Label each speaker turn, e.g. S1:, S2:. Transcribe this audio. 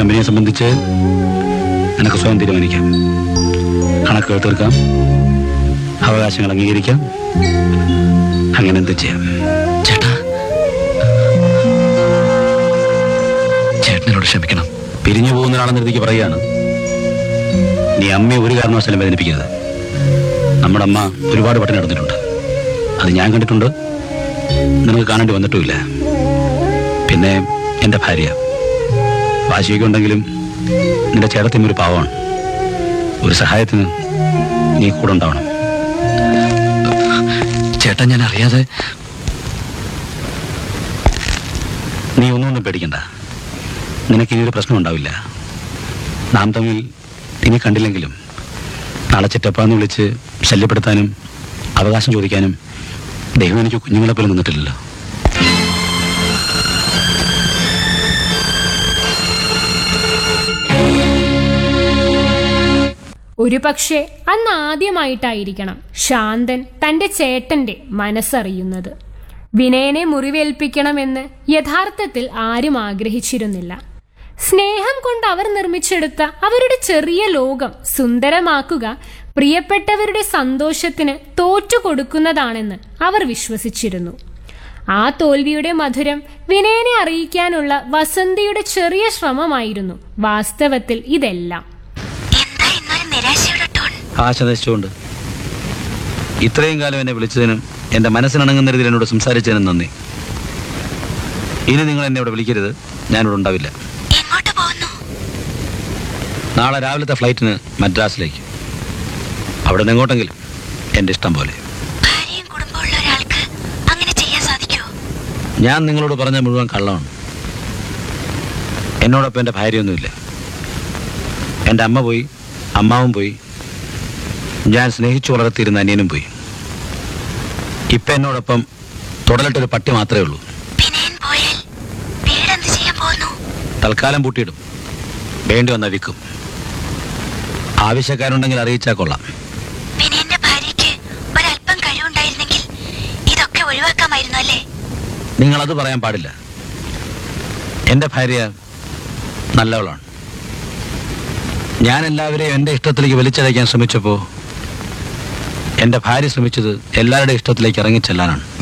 S1: കമ്പനിയെ സംബന്ധിച്ച് നിനക്ക് സ്വയം തീരുമാനിക്കാം കണക്കുകൾ തീർക്കാം അവകാശങ്ങൾ അംഗീകരിക്കാം അങ്ങനെ എന്ത് ചെയ്യാം
S2: ചേട്ടാ ചേട്ടനോട് ക്ഷമിക്കണം
S1: പിരിഞ്ഞു പോകുന്ന ഒരാളെന്ന് രീതിക്ക് പറയുകയാണ് നീ അമ്മയെ ഒരു കാരണവശാലും വേദനിപ്പിക്കരുത് നമ്മുടെ അമ്മ ഒരുപാട് പട്ടിണി നടന്നിട്ടുണ്ട് അത് ഞാൻ കണ്ടിട്ടുണ്ട് നിനക്ക് കാണേണ്ടി വന്നിട്ടുമില്ല പിന്നെ എൻ്റെ ഭാര്യ വാശിയൊക്കെ ഉണ്ടെങ്കിലും നിന്റെ ചേട്ടത്തിയും ഒരു പാവമാണ് ഒരു സഹായത്തിന് നീ കൂടെ ഉണ്ടാവണം
S2: ചേട്ടാ ഞാൻ അറിയാതെ
S1: നീ ഒന്നും ഒന്നും പേടിക്കണ്ട നിനക്ക് ഇനിയൊരു പ്രശ്നം ഉണ്ടാവില്ല നാം തമ്മിൽ ഇനി കണ്ടില്ലെങ്കിലും നാളെ ചെറ്റപ്പാന്ന് വിളിച്ച് ശല്യപ്പെടുത്താനും അവകാശം ചോദിക്കാനും ദൈവം എനിക്ക് കുഞ്ഞുങ്ങളെ പോലും നിന്നിട്ടില്ലല്ലോ
S3: ഒരു പക്ഷേ അന്ന് ആദ്യമായിട്ടായിരിക്കണം ശാന്തൻ തന്റെ ചേട്ടന്റെ മനസ്സറിയുന്നത് വിനയനെ മുറിവേൽപ്പിക്കണമെന്ന് യഥാർത്ഥത്തിൽ ആരും ആഗ്രഹിച്ചിരുന്നില്ല സ്നേഹം കൊണ്ട് അവർ നിർമ്മിച്ചെടുത്ത അവരുടെ ചെറിയ ലോകം സുന്ദരമാക്കുക പ്രിയപ്പെട്ടവരുടെ സന്തോഷത്തിന് തോറ്റുകൊടുക്കുന്നതാണെന്ന് അവർ വിശ്വസിച്ചിരുന്നു ആ തോൽവിയുടെ മധുരം വിനയനെ അറിയിക്കാനുള്ള വസന്തിയുടെ ചെറിയ ശ്രമമായിരുന്നു വാസ്തവത്തിൽ ഇതെല്ലാം
S4: എന്താ ഇന്നൊരു നിരാശയുടെ ടോൺ
S1: ആശ നശിച്ചുകൊണ്ട് ഇത്രയും കാലം എന്നെ വിളിച്ചതിനും എൻ്റെ മനസ്സിനണങ്ങുന്ന രീതിയിൽ എന്നോട് സംസാരിച്ചതിനും നന്ദി ഇനി നിങ്ങൾ എന്നെ ഇവിടെ വിളിക്കരുത് ഞാനിവിടെ ഉണ്ടാവില്ല
S4: എങ്ങോട്ട് പോകുന്നു
S1: നാളെ രാവിലത്തെ ഫ്ലൈറ്റിന് മദ്രാസിലേക്ക് അവിടെ നിന്ന് എങ്ങോട്ടെങ്കിലും എൻ്റെ ഇഷ്ടം പോലെ
S4: ഭാര്യയും കുടുംബമുള്ള ഒരാൾക്ക് അങ്ങനെ ചെയ്യാൻ സാധിക്കുമോ
S1: ഞാൻ നിങ്ങളോട് പറഞ്ഞ മുഴുവൻ കള്ളമാണ് എന്നോടൊപ്പം എൻ്റെ ഭാര്യയൊന്നുമില്ല എൻ്റെ അമ്മ പോയി അമ്മാവും പോയി ഞാൻ സ്നേഹിച്ചു വളർത്തിയിരുന്ന അനിയനും പോയി ഇപ്പം എന്നോടൊപ്പം തുടലിട്ടൊരു പട്ടി മാത്രമേ ഉള്ളൂ
S4: വിനയൻ പോയാൽ വീടെന്ത് ചെയ്യാൻ പോകുന്നു
S1: തൽക്കാലം പൂട്ടിയിടും വേണ്ടി വന്ന വിൽക്കും ആവശ്യക്കാരുണ്ടെങ്കിൽ അറിയിച്ചാൽ കൊള്ളാം
S4: വിനയന്റെ ഭാര്യയ്ക്ക് ഒരല്പം കഴിവുണ്ടായിരുന്നെങ്കിൽ ഇതൊക്കെ ഒഴിവാക്കാമായിരുന്നു അല്ലേ
S1: നിങ്ങളത് പറയാൻ പാടില്ല എൻ്റെ ഭാര്യ നല്ലവളാണ് ഞാൻ എല്ലാവരെയും എൻ്റെ ഇഷ്ടത്തിലേക്ക് വലിച്ചടയ്ക്കാൻ ശ്രമിച്ചപ്പോൾ എൻ്റെ ഭാര്യ ശ്രമിച്ചത് എല്ലാവരുടെയും ഇഷ്ടത്തിലേക്ക് ഇറങ്ങിച്ചെല്ലാനാണ്